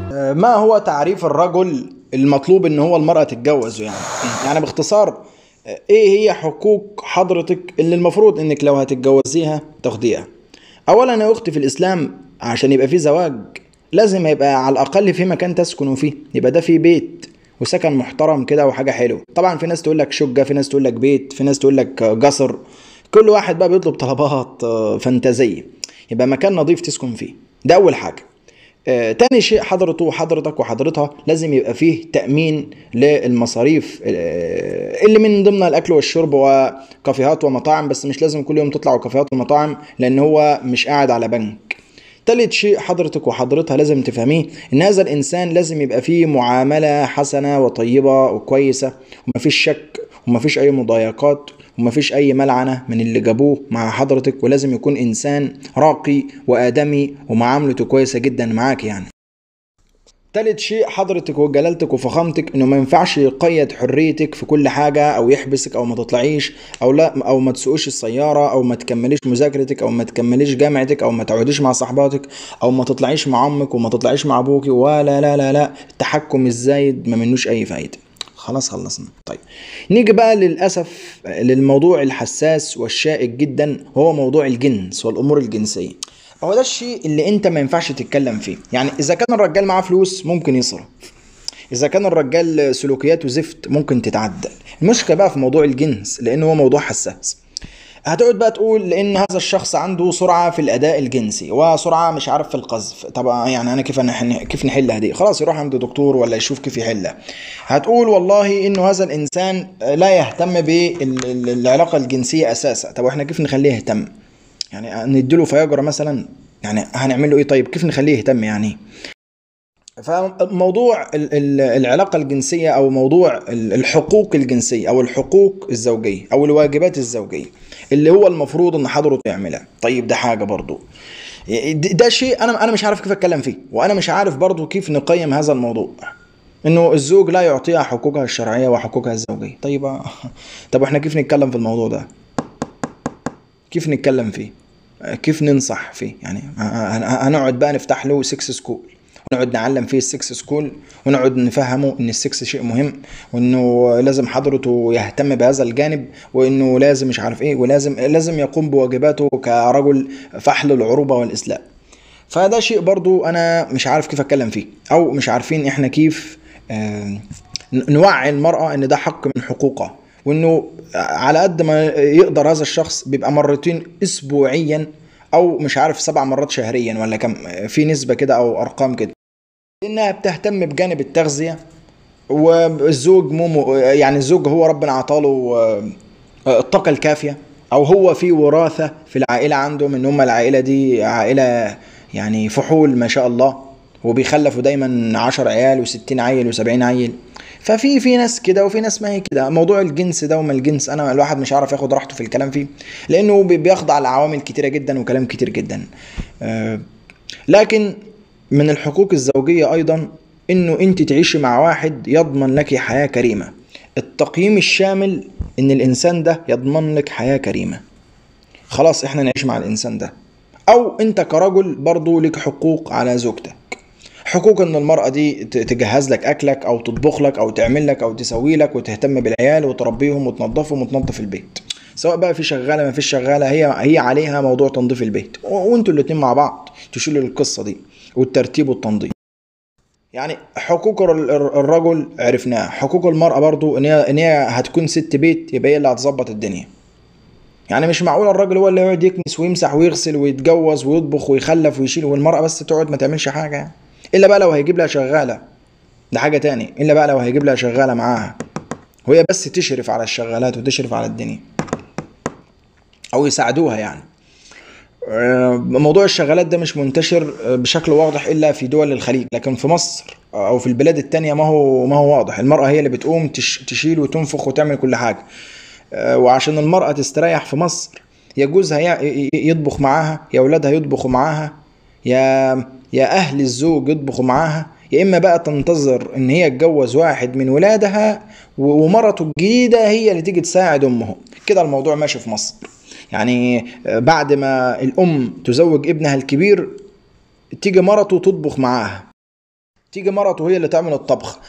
ما هو تعريف الرجل المطلوب ان هو المرأة تتجوزه يعني يعني باختصار ايه هي حقوق حضرتك اللي المفروض انك لو هتتجوزيها تاخديها اولا يا اختي في الاسلام عشان يبقى في زواج لازم يبقى على الاقل في مكان تسكنوا فيه يبقى ده في بيت وسكن محترم كده وحاجه حلوه طبعا في ناس تقول لك شقه في ناس تقول لك بيت في ناس تقول لك قصر كل واحد بقى بيطلب طلبات آه، فانتازيه يبقى مكان نظيف تسكن فيه ده اول حاجه آه، تاني شيء حضرته وحضرتك وحضرتها لازم يبقى فيه تأمين للمصاريف آه، اللي من ضمنها الأكل والشرب وكافيهات ومطاعم بس مش لازم كل يوم تطلعوا كافيهات ومطاعم لأن هو مش قاعد على بنك تالت شيء حضرتك وحضرتها لازم تفهميه ان هذا الانسان لازم يبقى فيه معامله حسنه وطيبه وكويسه ومفيش شك ومفيش اي مضايقات ومفيش اي ملعنه من اللي جابوه مع حضرتك ولازم يكون انسان راقي وادمي ومعاملته كويسه جدا معاك يعني تالت شيء حضرتك وجلالتك وفخامتك انه ما ينفعش يقيد حريتك في كل حاجه او يحبسك او ما تطلعيش او لا او ما تسوقيش السياره او ما تكمليش مذاكرتك او ما تكمليش جامعتك او ما تقعديش مع صحباتك او ما تطلعيش مع امك وما تطلعيش مع ابوكي ولا لا لا لا التحكم الزايد ما منوش اي فايده خلاص خلصنا طيب نيجي بقى للاسف للموضوع الحساس والشائك جدا وهو موضوع الجنس والامور الجنسيه هو ده الشيء اللي انت ما ينفعش تتكلم فيه يعني اذا كان الرجال معاه فلوس ممكن يصرف اذا كان الرجال سلوكياته زفت ممكن تتعدل المشكله بقى في موضوع الجنس لانه هو موضوع حساس هتقعد بقى تقول لان هذا الشخص عنده سرعه في الاداء الجنسي وسرعه مش عارف في القذف طبعا يعني انا كيف نح- كيف نحلها دي خلاص يروح عند دكتور ولا يشوف كيف يحلها هتقول والله انه هذا الانسان لا يهتم بالعلاقه الجنسيه اساسا طب واحنا كيف نخليه يهتم يعني نديله فياجرا مثلا يعني هنعمل له ايه طيب كيف نخليه يهتم يعني فموضوع ال- ال- العلاقة الجنسية أو موضوع ال- الحقوق الجنسية أو الحقوق الزوجية أو الواجبات الزوجية اللي هو المفروض إن حضرته يعملها طيب ده حاجة برضو د- ده شيء أنا أنا مش عارف كيف أتكلم فيه وأنا مش عارف برضو كيف نقيم هذا الموضوع إنه الزوج لا يعطيها حقوقها الشرعية وحقوقها الزوجية طيب آه، طب وإحنا كيف نتكلم في الموضوع ده كيف نتكلم فيه كيف ننصح فيه يعني هن- هنقعد بقى نفتح له سكس سكول ونقعد نعلم فيه السكس سكول ونقعد نفهمه ان السكس شيء مهم وانه لازم حضرته يهتم بهذا الجانب وانه لازم مش عارف ايه ولازم لازم يقوم بواجباته كرجل فحل العروبه والاسلام فده شيء برضو انا مش عارف كيف اتكلم فيه او مش عارفين احنا كيف آه، نوعي المرأة ان ده حق من حقوقها وانه على قد ما يقدر هذا الشخص بيبقى مرتين اسبوعيا او مش عارف سبع مرات شهريا ولا كم في نسبة كده او ارقام كده انها بتهتم بجانب التغذية والزوج مو مو- يعني الزوج هو ربنا عطاله آه، الطاقة الكافية او هو في وراثة في العائلة عندهم ان هم العائلة دي عائلة يعني فحول ما شاء الله وبيخلفوا دايما 10 عيال و60 عيل و70 عيل ففي في ناس كده وفي ناس ما هي كده موضوع الجنس ده وما الجنس انا الواحد مش عارف ياخد راحته في الكلام فيه لانه بي- بيخضع لعوامل كتيره جدا وكلام كتير جدا آه، لكن من الحقوق الزوجيه ايضا انه انت تعيشي مع واحد يضمن لك حياه كريمه التقييم الشامل ان الانسان ده يضمن لك حياه كريمه خلاص احنا نعيش مع الانسان ده او انت كرجل برضو لك حقوق على زوجتك حقوق ان المرأة دي ت- تجهز لك اكلك او تطبخ لك او تعمل لك او تسوي لك وتهتم بالعيال وتربيهم وتنظفهم وتنظف البيت سواء بقى في شغاله ما فيش شغاله هي هي عليها موضوع تنظيف البيت و- وانتوا الاتنين مع بعض تشيلوا القصه دي والترتيب والتنظيم يعني حقوق ال- ال- الرجل عرفناها حقوق المرأة برضو ان هي ان هي هتكون ست بيت يبقى هي اللي هتظبط الدنيا يعني مش معقول الراجل هو اللي يقعد يكنس ويمسح ويغسل ويتجوز ويطبخ ويخلف ويشيل والمرأة بس تقعد ما تعملش حاجة يعني الا بقى لو هيجيب لها شغالة ده حاجة تاني الا بقى لو هيجيب لها شغالة معاها وهي بس تشرف على الشغالات وتشرف على الدنيا او يساعدوها يعني آه، موضوع الشغالات ده مش منتشر آه، بشكل واضح الا في دول الخليج لكن في مصر او في البلاد التانية ما هو ما هو واضح المرأة هي اللي بتقوم تش- تشيل وتنفخ وتعمل كل حاجة آه، وعشان المرأة تستريح في مصر يا جوزها ي- ي- يطبخ معاها يا اولادها يطبخوا معاها يا يا اهل الزوج يطبخوا معاها يا اما بقى تنتظر ان هي تتجوز واحد من ولادها و- ومرته الجديده هي اللي تيجي تساعد امهم كده الموضوع ماشي في مصر يعني آه، بعد ما الام تزوج ابنها الكبير تيجي مرته تطبخ معاها تيجي مرته هي اللي تعمل الطبخ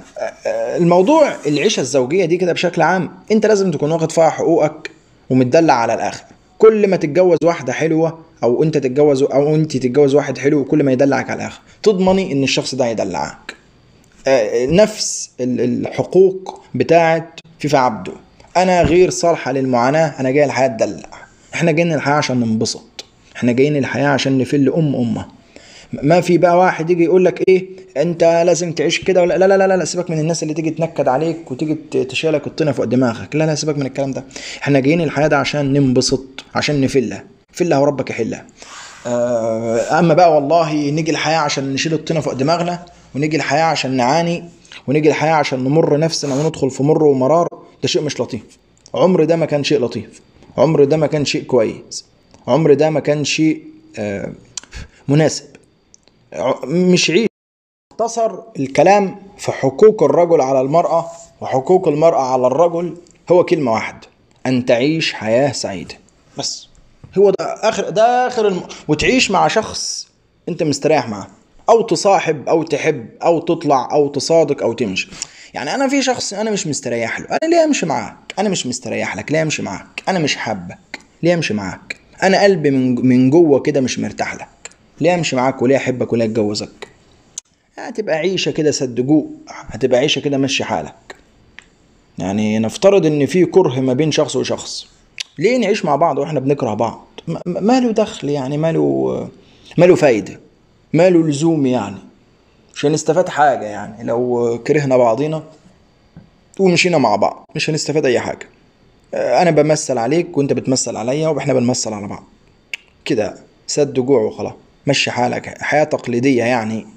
فالموضوع العيشه الزوجيه دي كده بشكل عام انت لازم تكون واخد فيها حقوقك ومتدلع على الاخر كل ما تتجوز واحده حلوه او انت تتجوز او انت تتجوز واحد حلو كل ما يدلعك على الاخر تضمني ان الشخص ده هيدلعك آه، نفس ال- الحقوق بتاعت فيفا عبده انا غير صالحه للمعاناه انا جاي الحياه اتدلع احنا جايين الحياه عشان ننبسط احنا جايين الحياه عشان نفل ام امه ما في بقى واحد يجي يقول لك ايه انت لازم تعيش كده ولا لا لا لا لا سيبك من الناس اللي تيجي تنكد عليك وتيجي ت- تشيلك الطينه فوق دماغك لا لا سيبك من الكلام ده احنا جايين الحياه ده عشان ننبسط عشان نفلها فلها وربك يحلها آه، اما بقى والله نيجي الحياه عشان نشيل الطينه فوق دماغنا ونيجي الحياه عشان نعاني ونيجي الحياه عشان نمر نفسنا وندخل في مر ومرار ده شيء مش لطيف عمر ده ما كان شيء لطيف عمر ده ما كان شيء كويس عمر ده ما كان شيء آه، مناسب ع- مش عيش اختصر الكلام في حقوق الرجل على المرأة وحقوق المرأة على الرجل هو كلمة واحدة أن تعيش حياة سعيدة بس هو ده آخر ده آخر الم... وتعيش مع شخص أنت مستريح معاه أو تصاحب أو تحب أو تطلع أو تصادق أو تمشي يعني أنا في شخص أنا مش مستريح له أنا ليه أمشي معاك أنا مش مستريح لك ليه أمشي معاك أنا مش حابك ليه أمشي معاك أنا قلبي من من جوه كده مش مرتاح لك ليه أمشي معاك وليه أحبك وليه أتجوزك هتبقى عيشه كده صدقوه هتبقى عيشه كده مشي حالك يعني نفترض ان في كره ما بين شخص وشخص ليه نعيش مع بعض واحنا بنكره بعض م- م- ماله دخل يعني ماله ماله فايده ماله لزوم يعني مش هنستفاد حاجه يعني لو كرهنا بعضينا ومشينا مع بعض مش هنستفاد اي حاجه آه، انا بمثل عليك وانت بتمثل عليا واحنا بنمثل على بعض كده سد جوع وخلاص مشي حالك حياه تقليديه يعني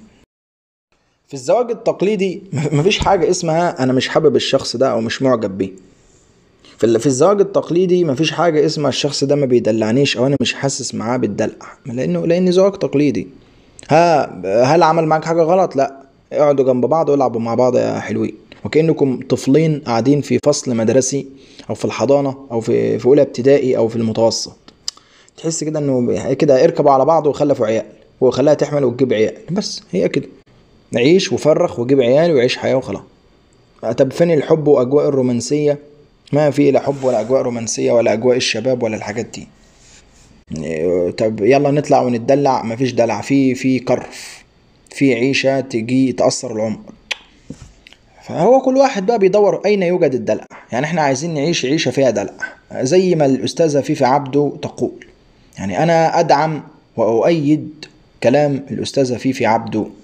في الزواج التقليدي مفيش حاجة اسمها أنا مش حابب الشخص ده أو مش معجب بيه في ال- في الزواج التقليدي مفيش حاجة اسمها الشخص ده ما بيدلعنيش أو أنا مش حاسس معاه بالدلع لأنه لأن زواج تقليدي ها هل عمل معاك حاجة غلط؟ لا اقعدوا جنب بعض والعبوا مع بعض يا حلوين وكأنكم طفلين قاعدين في فصل مدرسي أو في الحضانة أو في في أولى ابتدائي أو في المتوسط تحس كده إنه كده اركبوا على بعض وخلفوا عيال وخلاها تحمل وتجيب عيال بس هي كده عيش وفرخ وجيب عيال وعيش حياة وخلاص طب فين الحب وأجواء الرومانسية ما في لا حب ولا أجواء رومانسية ولا أجواء الشباب ولا الحاجات دي إيه، طب يلا نطلع ونتدلع مفيش دلع في في كرف في عيشة تجي تأثر العمر فهو كل واحد بقى بيدور أين يوجد الدلع يعني احنا عايزين نعيش عيشة فيها دلع زي ما الأستاذة فيفا عبده تقول يعني أنا أدعم وأؤيد كلام الأستاذة فيفي عبده